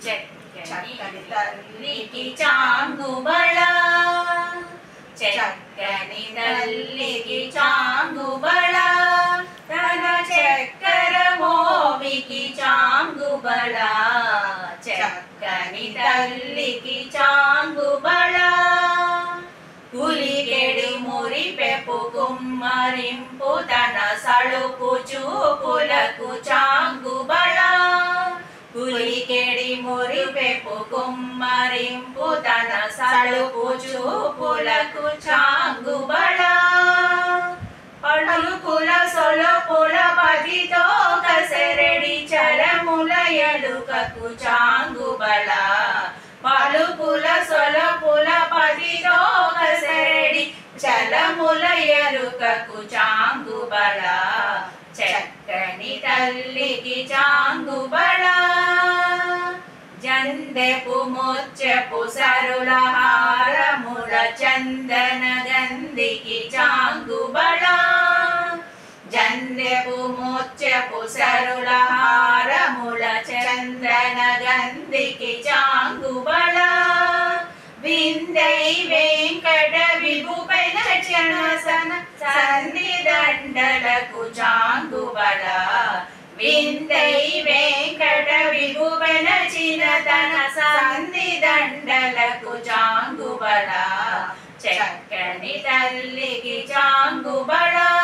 చక్కని తల్లికి చాంగుబళ చక్కని తల్లికి చాంగుబళ తన చక్కర మోవికి చాంగుబళ చక్కని తల్లికి చాంగుబళ పులికెడి మురిపెపు కుమ్మరింపు తన సడుపు చూపులకు చాంగుబళ పులికెడి మురిపెపు కుమ్మరింపు తన సడుపు చూపులకు చాంగుబళ పలుకుల సొలపుల పదితో కసరెడి చరముల ఎలుకకు చాంగుబళ పలుకుల సొలపుల పదితో కసరెడి చలముల ఎరుకకు చాంగుబళ చక్కని తల్లికి చాంగుబళ జందెపు ముచ్చెపు సరుల హారముల చందన గంధికి చాంగుబళ జందెపు ముచ్చెపు సరుల హారముల చందన గంధికి చాంగుబళ విందై వెంకట విభుపైన చనసన సంధి దండలకు చాంగుబళ విందై వెంకట విభుపైన చినతన సంధి దండలకు చాంగుబళ చక్కని తల్లికి చాంగుబళ